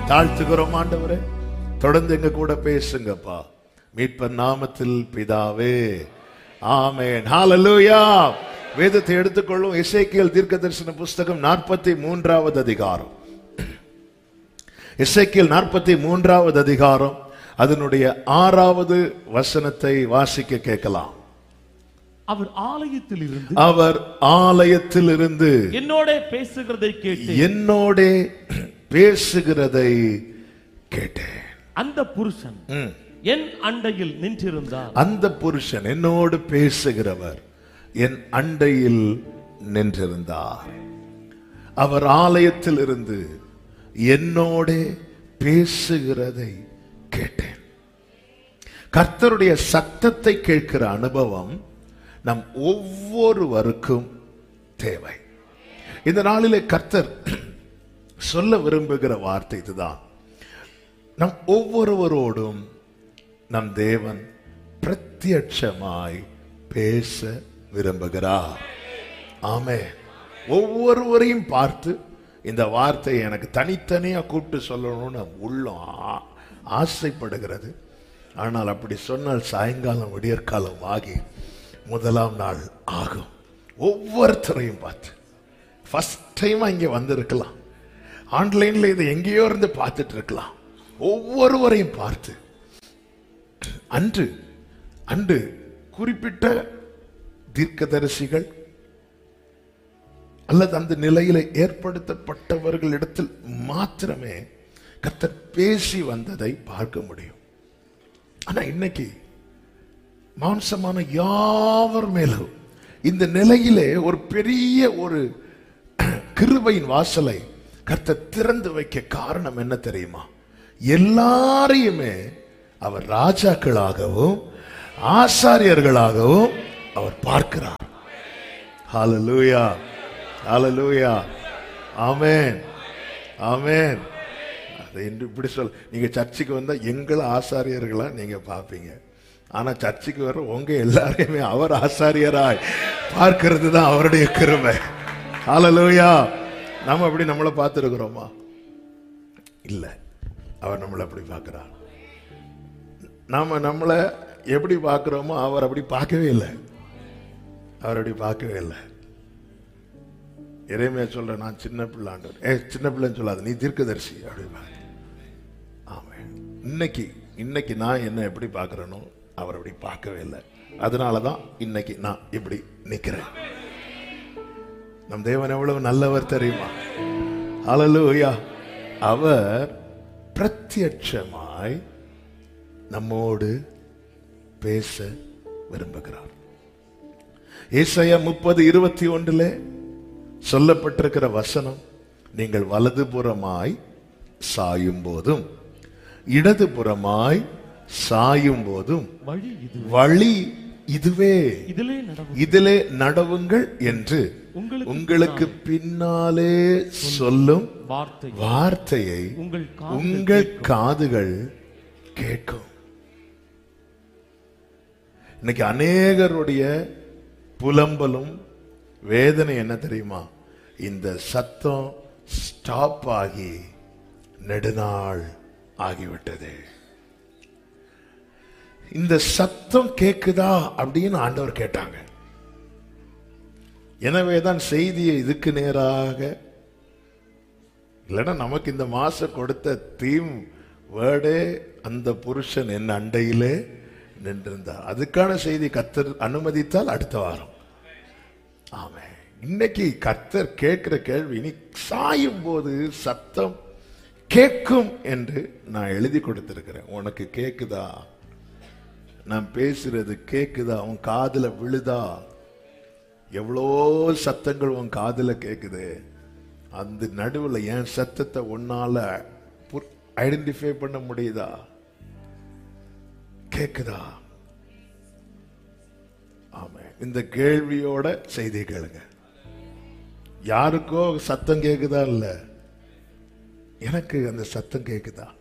தாழ்த்துகிறோம் ஆண்டவரே தொடர்ந்து எங்க கூட பேசுங்கப்பா மீட்பர் நாமத்தில் பிதாவே ஆமென் ஹalleluya வேதத்தை எடுத்துக்கொள்ளும் எசேக்கியேல் தீர்க்கதரிசன புஸ்தகம் நாற்பத்தி மூன்றாவது அதிகாரம் எசேக்கியேல் நாற்பத்தி மூன்றாவது அதிகாரம் அதனுடைய ஆறாவது வசனத்தை வாசிக்க கேட்கலாம் அவர் ஆலயத்தில் இருந்து அவர் ஆலயத்தில் இருந்து என்னோட பேசுகிறதை கேட்டு என்னோட பேசுகிறதை கேட்டேன் அந்த புருஷன் ம். என் அண்டையில் நின்றிருந்தார் அந்த புருஷன் என்னோடு பேசுகிறவர் என் அண்டையில் நின்றிருந்தார் அவர் ஆலயத்தில் இருந்து என்னோட பேசுகிறதை கேட்டேன் கர்த்தருடைய சத்தத்தை கேட்கிற அனுபவம் நம் ஒவ்வொருவருக்கும் தேவை இந்த நாளிலே கர்த்தர் சொல்ல விரும்புகிற வார்த்தை இதுதான் நம் ஒவ்வொருவரோடும் நம் தேவன் பிரத்யட்சமாய் பேச விரும்புகிறார் ஆமே ஒவ்வொருவரையும் பார்த்து இந்த வார்த்தையை எனக்கு தனித்தனியா கூப்பிட்டு சொல்லணும்னு உள்ளம் ஆ- ஆசைப்படுகிறது ஆனால் அப்படி சொன்னால் சாயங்காலம் விடியற்காலம் ஆகி முதலாம் நாள் ஆகும் ஒவ்வொருத்தரையும் பார்த்து ஃபர்ஸ்ட் டைம் இங்க வந்திருக்கலாம் ஆன்லைன்ல இதை எங்கேயோ இருந்து பார்த்துட்டு இருக்கலாம் ஒவ்வொருவரையும் பார்த்து அன்று அன்று குறிப்பிட்ட தீர்க்கதரிசிகள் அல்லது அந்த நிலையில ஏற்படுத்தப்பட்டவர்களிடத்தில் மாத்திரமே கர்த்தர் பேசி வந்ததை பார்க்க முடியும் ஆனா இன்னைக்கு மாம்சமான யாவர் மேலும் இந்த நிலையிலே ஒரு பெரிய ஒரு கிருபையின் வாசலை கர்த்தர் திறந்து வைக்க காரணம் என்ன தெரியுமா எல்லாரையுமே அவர் ராஜாக்களாகவும் ஆசாரியர்களாகவும் அவர் பார்க்கிறார் ஹalleluya ஹalleluya ஆமென் ஆமென் அதை என்று இப்படி சொல் நீங்க சர்ச்சுக்கு வந்தா எங்களை ஆசாரியர்களா நீங்க பார்ப்பீங்க ஆனா சர்ச்சுக்கு வர உங்க எல்லாரையுமே அவர் ஆசாரியராய் பார்க்கிறது தான் அவருடைய கிருபை ஹalleluya நாம அப்படி நம்மளை பார்த்துருக்கிறோமா இல்ல அவர் நம்மளை அப்படி பார்க்கிறார் நாம நம்மளை எப்படி பார்க்கிறோமோ அவர் அப்படி பார்க்கவே இல்லை அவர் அப்படி பார்க்கவே இல்லை இறைமையா சொல்ற நான் சின்ன பிள்ளை ஆண்டவர் ஏ சின்ன பிள்ளைன்னு சொல்லாத நீ தீர்க்கதரிசி அப்படி ஆமாம் இன்னைக்கு இன்னைக்கு நான் என்ன எப்படி பார்க்கறேனோ அவர் அப்படி பார்க்கவே இல்லை அதனால தான் இன்னைக்கு நான் இப்படி நிக்கிறேன் நம் தேவன் எவ்வளவு நல்லவர் தெரியுமா ஹalleluya அவர் பிரத்யட்சமாய் நம்மோடு பேச விரும்புகிறார் ஏசாயா முப்பது இருபத்தி ஒன்றிலே சொல்லப்பட்டிருக்கிற வசனம் நீங்கள் வலதுபுறமாய் சாயும் போதும் இடதுபுறமாய் சாயும் போதும் வழி இது வழி இதுவே இதிலே நடவும் இதிலே நடவுங்கள் என்று உங்களுக்கு உங்களுக்கு பின்னாலே சொல்லும் வார்த்தை வார்த்தையை உங்கள் காதுகள் உங்கள் காதுகள் கேட்கும் இன்னைக்கு அநேகருடைய புலம்பலும் வேதனை என்ன தெரியுமா இந்த சத்தம் ஸ்டாப் ஆகி நெடுநாள் ஆகிவிட்டது இந்த சத்தம் கேக்குதா அப்படின்னு ஆண்டவர் கேட்டாங்க எனவேதான் செய்தியை இதுக்கு நேராக இல்லைன்னா நமக்கு இந்த மாசம் கொடுத்த தீம் வேர்டே அந்த புருஷன் என் அண்டையிலே நின்றிருந்தார் அதுக்கான செய்தி கத்தர் அனுமதித்தால் அடுத்த வாரம் ஆமே இன்னைக்கு கர்த்தர் கேட்கிற கேள்வி இனி சாயும் போது சத்தம் கேட்கும் என்று நான் எழுதி கொடுத்திருக்கிறேன் உனக்கு கேக்குதா நான் பேசுறது கேக்குதா உன் காதுல விழுதா எவ்வளோ சத்தங்கள் உன் காதுல கேக்குது அந்த நடுவுல என் சத்தத்தை உன்னால ஐடென்டிஃபை பண்ண முடியுதா கேக்குதா ஆமா இந்த கேள்வியோட செய்தி கேளுங்க யாருக்கோ சத்தம் கேக்குதா இல்ல எனக்கு அந்த சத்தம் கேக்குதா